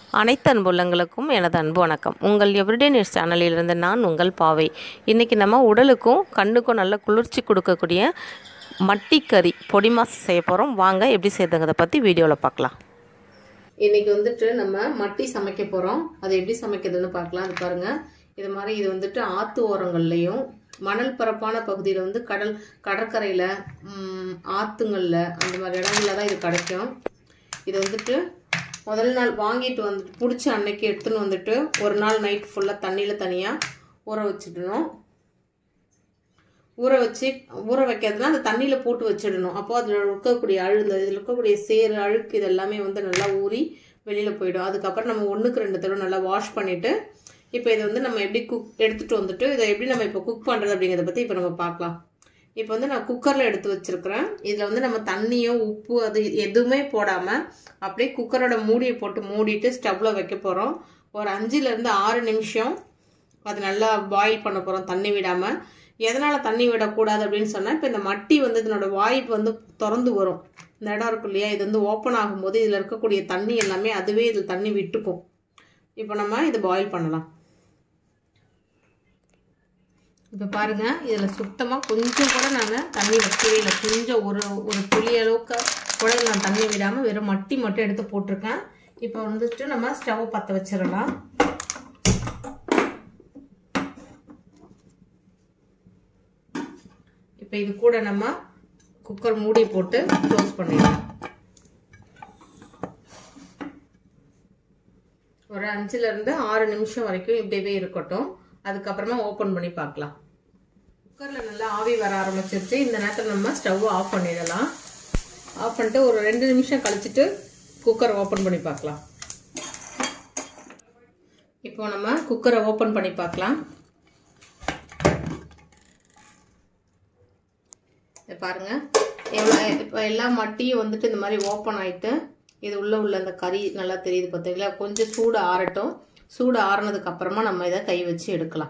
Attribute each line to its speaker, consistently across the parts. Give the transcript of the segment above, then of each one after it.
Speaker 1: அனைத்து அன்புள்ளங்களுக்கும் எனது அன்பு வணக்கம் உங்கள் எவ்ரிடே நியூஸ் சேனலிலிருந்து நான் உங்கள் பாவை இன்றைக்கி நம்ம உடலுக்கும் கண்ணுக்கும் நல்ல குளிர்ச்சி கொடுக்கக்கூடிய மட்டிக்கறி பொடி மாஸ் செய்ய போகிறோம் வாங்க எப்படி செய்யுதுங்கிறத பற்றி வீடியோவில் பார்க்கலாம்
Speaker 2: இன்னைக்கு வந்துட்டு நம்ம மட்டி சமைக்க போகிறோம் அது எப்படி சமைக்கிறதுன்னு பார்க்கலாம் அது பாருங்க இது மாதிரி இது வந்துட்டு ஆத்து ஓரங்கள்லையும் மணல் பரப்பான பகுதியில் வந்து கடல் கடற்கரையில் ஆற்றுங்களில் அந்த மாதிரி இடங்கள்ல தான் இது கிடைக்கும் இது வந்துட்டு முதல் நாள் வாங்கிட்டு வந்துட்டு பிடிச்ச அன்னைக்கு எடுத்துன்னு வந்துட்டு ஒரு நாள் நைட் ஃபுல்லாக தண்ணியில் தனியாக ஊற வச்சிடணும் ஊற வச்சு ஊற வைக்கிறதுனா அந்த தண்ணியில் போட்டு வச்சிடணும் அப்போ அதில் இருக்கக்கூடிய அழு இந்த இதில் இருக்கக்கூடிய சேறு அழுக்கு இது எல்லாமே வந்து நல்லா ஊறி வெளியில் போயிடும் அதுக்கப்புறம் நம்ம ஒன்றுக்கு ரெண்டு தடவை நல்லா வாஷ் பண்ணிவிட்டு இப்போ இதை வந்து நம்ம எப்படி குக் எடுத்துகிட்டு வந்துட்டு இதை எப்படி நம்ம இப்போ குக் பண்ணுறது அப்படிங்கிறத பற்றி இப்போ நம்ம பார்க்கலாம் இப்போ வந்து நான் குக்கரில் எடுத்து வச்சுருக்கிறேன் இதில் வந்து நம்ம தண்ணியோ உப்பு அது எதுவுமே போடாமல் அப்படியே குக்கரோட மூடியை போட்டு மூடிட்டு ஸ்டவ்வில் வைக்க போகிறோம் ஒரு அஞ்சுலேருந்து ஆறு நிமிஷம் அது நல்லா பாயில் பண்ண போகிறோம் தண்ணி விடாமல் எதனால் தண்ணி விடக்கூடாது அப்படின்னு சொன்னால் இப்போ இந்த மட்டி வந்து இதனோட வாய்ப்பு வந்து திறந்து வரும் இந்த இடம் இருக்கும் இல்லையா இது வந்து ஓப்பன் ஆகும்போது இதில் இருக்கக்கூடிய தண்ணி எல்லாமே அதுவே இதில் தண்ணி விட்டுக்கும் இப்போ நம்ம இதை பாயில் பண்ணலாம் இப்போ பாருங்கள் இதில் சுத்தமாக கொஞ்சம் கூட நான் தண்ணி வைக்கவே இல்லை கொஞ்சம் ஒரு ஒரு துளி அளவுக்கு கூட நான் தண்ணி விடாமல் வெறும் மட்டி மட்டும் எடுத்து போட்டிருக்கேன் இப்போ வந்துட்டு நம்ம ஸ்டவ் பற்ற வச்சிடலாம் இப்போ இது கூட நம்ம குக்கர் மூடி போட்டு க்ளோஸ் பண்ணிடலாம் ஒரு அஞ்சுலேருந்து ஆறு நிமிஷம் வரைக்கும் இப்படியே இருக்கட்டும் அதுக்கப்புறமா ஓப்பன் பண்ணி பார்க்கலாம் குக்கரில் நல்லா ஆவி வர ஆரம்பிச்சிருச்சு இந்த நேரத்தில் நம்ம ஸ்டவ் ஆஃப் பண்ணிடலாம் ஆஃப் பண்ணிட்டு ஒரு ரெண்டு நிமிஷம் கழிச்சிட்டு குக்கர் ஓப்பன் பண்ணி பார்க்கலாம் இப்போ நம்ம குக்கரை ஓப்பன் பண்ணி பார்க்கலாம் பாருங்க எவ்வளோ இப்போ எல்லா மட்டியும் வந்துட்டு இந்த மாதிரி ஓப்பன் ஆயிட்டு இது உள்ள உள்ள அந்த கறி நல்லா தெரியுது பார்த்தீங்களா கொஞ்சம் சூடு ஆறட்டும் சூடு ஆறுனதுக்கு அப்புறமா நம்ம இதை கை வச்சு எடுக்கலாம்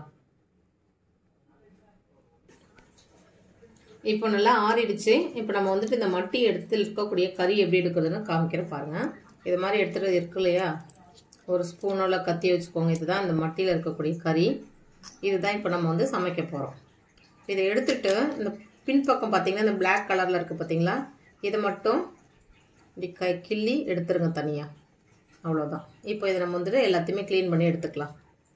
Speaker 2: இப்போ நல்லா ஆறிடுச்சு இப்போ நம்ம வந்துட்டு இந்த மட்டி எடுத்து இருக்கக்கூடிய கறி எப்படி எடுக்கிறதுன்னு காமிக்கிறேன் பாருங்க இது மாதிரி எடுத்துகிட்டு இருக்கு இல்லையா ஒரு ஸ்பூனோட கத்தி வச்சுக்கோங்க இதுதான் இந்த மட்டியில் இருக்கக்கூடிய கறி இதுதான் இப்போ நம்ம வந்து சமைக்க போகிறோம் இதை எடுத்துட்டு இந்த பின்பக்கம் பார்த்தீங்கன்னா இந்த பிளாக் கலரில் இருக்குது பார்த்தீங்களா இதை மட்டும் இப்படி க கிள்ளி எடுத்துருங்க தனியாக அவ்வளோதான் இப்போ இதை நம்ம வந்துட்டு எல்லாத்தையுமே க்ளீன் பண்ணி எடுத்துக்கலாம்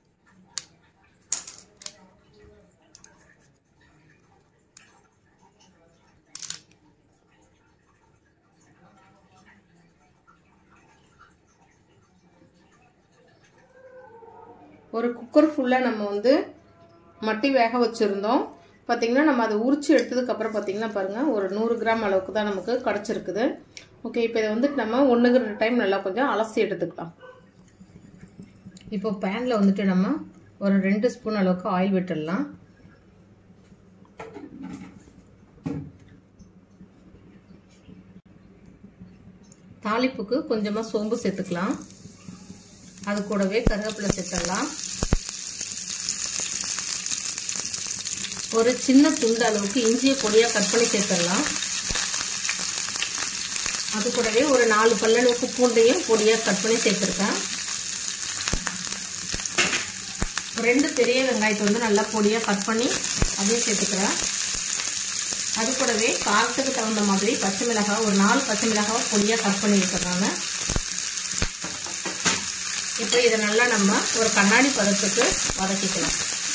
Speaker 2: ஒரு குக்கர் ஃபுல்லாக நம்ம வந்து மட்டி வேக வச்சுருந்தோம் பார்த்திங்கன்னா நம்ம அதை உரிச்சு எடுத்ததுக்கப்புறம் பார்த்திங்கன்னா பாருங்கள் ஒரு நூறு கிராம் அளவுக்கு தான் நமக்கு கிடச்சிருக்குது ஓகே இப்போ இதை வந்துட்டு நம்ம ஒன்றுக்கு ரெண்டு டைம் நல்லா கொஞ்சம் அலசி எடுத்துக்கலாம் இப்போ பேனில் வந்துட்டு நம்ம ஒரு ரெண்டு ஸ்பூன் அளவுக்கு ஆயில் விட்டுடலாம் தாளிப்புக்கு கொஞ்சமாக சோம்பு சேர்த்துக்கலாம் அது கூடவே கருவேப்பிலை சேர்த்துடலாம் ஒரு சின்ன துண்டு அளவுக்கு இஞ்சியை பொடியாக கட் பண்ணி சேர்த்துடலாம் அது கூடவே ஒரு நாலு பல்லளவுக்கு பூண்டையும் பொடியாக கட் பண்ணி சேர்த்துருக்கேன் ரெண்டு பெரிய வெங்காயத்தை வந்து நல்லா பொடியாக கட் பண்ணி அதையும் சேர்த்துக்கிறேன் அது கூடவே காரத்துக்கு தகுந்த மாதிரி பச்சை மிளகாய் ஒரு நாலு பச்சை மிளகாய் பொடியாக கட் பண்ணி வச்சுருக்காங்க இப்போ இதை நல்லா நம்ம ஒரு கண்ணாடி பதத்துக்கு வதக்கிக்கலாம்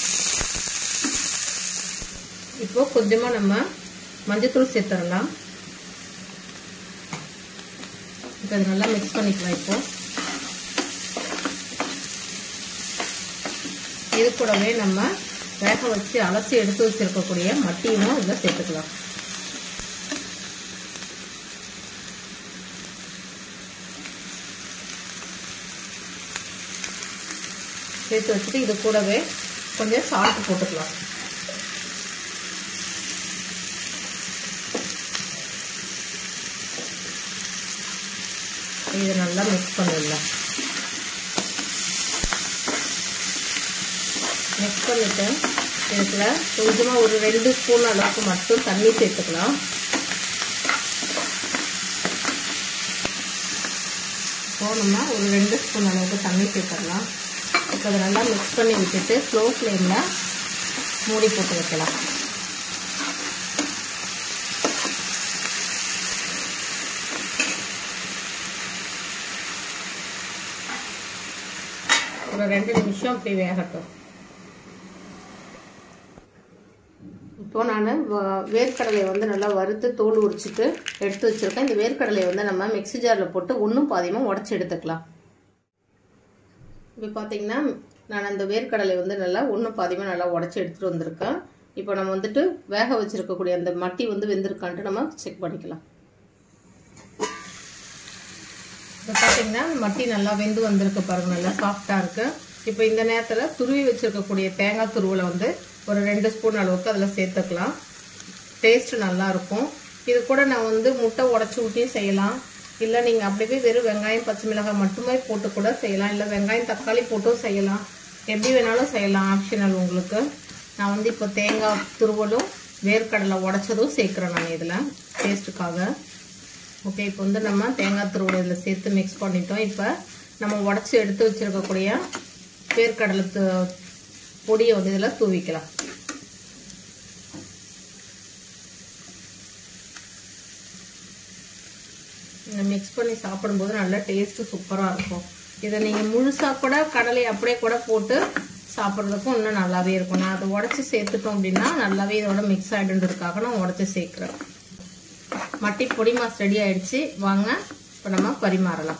Speaker 2: இப்போ கொஞ்சமாக நம்ம மஞ்சத்தூள் சேர்த்துடலாம் இப்போ அது நல்லா மிக்ஸ் பண்ணிக்கலாம் இப்போ இது கூடவே நம்ம வேக வச்சு அலசி எடுத்து வச்சிருக்கக்கூடிய மட்டியும் இதில் சேர்த்துக்கலாம் சேர்த்து வச்சுட்டு இது கூடவே கொஞ்சம் சால்ட் போட்டுக்கலாம் இது நல்லா மிக்ஸ் பண்ணிடலாம் மிக்ஸ் பண்ணிவிட்டு இதுக்குள்ள கொஞ்சமாக ஒரு ரெண்டு ஸ்பூன் அளவுக்கு மட்டும் தண்ணி சேர்த்துக்கலாம் இப்போது நம்ம ஒரு ரெண்டு ஸ்பூன் அளவுக்கு தண்ணி சேர்த்துடலாம் இப்போ அதை நல்லா மிக்ஸ் பண்ணி விட்டுட்டு ஸ்லோ ஃப்ளேமில் மூடி போட்டு வைக்கலாம் ஒரு ரெண்டு நிமிஷம் அப்படி வேகட்டும் இப்போ நான் வேர்க்கடலையை வந்து நல்லா வறுத்து தோல் உரிச்சிட்டு எடுத்து வச்சுருக்கேன் இந்த வேர்க்கடலையை வந்து நம்ம மிக்ஸி ஜாரில் போட்டு ஒன்றும் பாதியமாக உடச்சி எடுத்துக்கலாம் இப்போ பார்த்தீங்கன்னா நான் அந்த வேர்க்கடலை வந்து நல்லா ஒன்றும் பாதியமாக நல்லா உடச்சி எடுத்துகிட்டு வந்திருக்கேன் இப்போ நம்ம வந்துட்டு வேக வச்சுருக்கக்கூடிய அந்த மட்டி வந்து வெந்திருக்கான்ட்டு நம்ம செக் பண்ணிக்கலாம் இப்போ பார்த்தீங்கன்னா மட்டி நல்லா வெந்து வந்திருக்கு பாருங்க நல்லா சாஃப்டாக இருக்குது இப்போ இந்த நேரத்தில் துருவி வச்சுருக்கக்கூடிய தேங்காய் துருவலை வந்து ஒரு ரெண்டு ஸ்பூன் அளவுக்கு அதில் சேர்த்துக்கலாம் டேஸ்ட்டு நல்லாயிருக்கும் இது கூட நான் வந்து முட்டை உடச்சி ஊட்டியும் செய்யலாம் இல்லை நீங்கள் அப்படியே வெறும் வெங்காயம் பச்சை மிளகாய் மட்டுமே போட்டு கூட செய்யலாம் இல்லை வெங்காயம் தக்காளி போட்டும் செய்யலாம் எப்படி வேணாலும் செய்யலாம் ஆப்ஷனல் உங்களுக்கு நான் வந்து இப்போ தேங்காய் துருவலும் வேர்க்கடலை உடச்சதும் சேர்க்குறேன் நான் இதில் டேஸ்ட்டுக்காக ஓகே இப்போ வந்து நம்ம தேங்காய் துருவலை இதில் சேர்த்து மிக்ஸ் பண்ணிட்டோம் இப்போ நம்ம உடச்சி எடுத்து வச்சுருக்கக்கூடிய வேர்க்கடலை து பொடியை வந்து இதில் தூவிக்கலாம் மிக்ஸ் பண்ணி சாப்பிடும்போது நல்லா டேஸ்ட்டு சூப்பராக இருக்கும் இதை நீங்கள் முழுசாக கூட கடலை அப்படியே கூட போட்டு சாப்பிட்றதுக்கும் இன்னும் நல்லாவே இருக்கும் நான் அதை உடச்சி சேர்த்துட்டோம் அப்படின்னா நல்லாவே இதோட மிக்ஸ் ஆகிடுன்றதுக்காக நான் உடச்சி சேர்க்குறேன் மட்டி பொடி மாஸ் ரெடி ஆயிடுச்சு வாங்க இப்போ நம்ம பரிமாறலாம்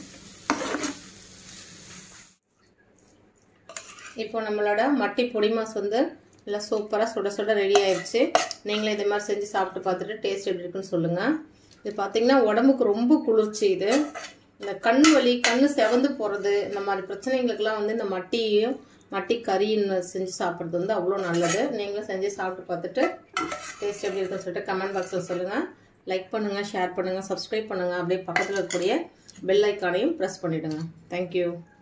Speaker 2: இப்போ நம்மளோட மட்டி பொடி மாஸ் வந்து நல்லா சூப்பராக சுட சுட ரெடி ஆயிடுச்சு நீங்களும் இதே மாதிரி செஞ்சு சாப்பிட்டு பார்த்துட்டு டேஸ்ட் எப்படி இருக்குன்னு சொல்லுங்கள் இது பார்த்தீங்கன்னா உடம்புக்கு ரொம்ப குளிர்ச்சி இது இந்த கண் வலி கண் செவந்து போகிறது இந்த மாதிரி பிரச்சனைகளுக்கெல்லாம் வந்து இந்த மட்டியும் மட்டி கறின்னு செஞ்சு சாப்பிட்றது வந்து அவ்வளோ நல்லது நீங்களும் செஞ்சு சாப்பிட்டு பார்த்துட்டு டேஸ்ட் எப்படி இருக்குன்னு சொல்லிட்டு கமெண்ட் பாக்ஸில் சொல்லுங்கள் லைக் பண்ணுங்கள் ஷேர் பண்ணுங்கள் சப்ஸ்கிரைப் பண்ணுங்கள் அப்படியே பக்கத்தில் இருக்கக்கூடிய பெல் ஐக்கானையும் ப்ரெஸ் பண்ணிவிடுங்க தேங்க்யூ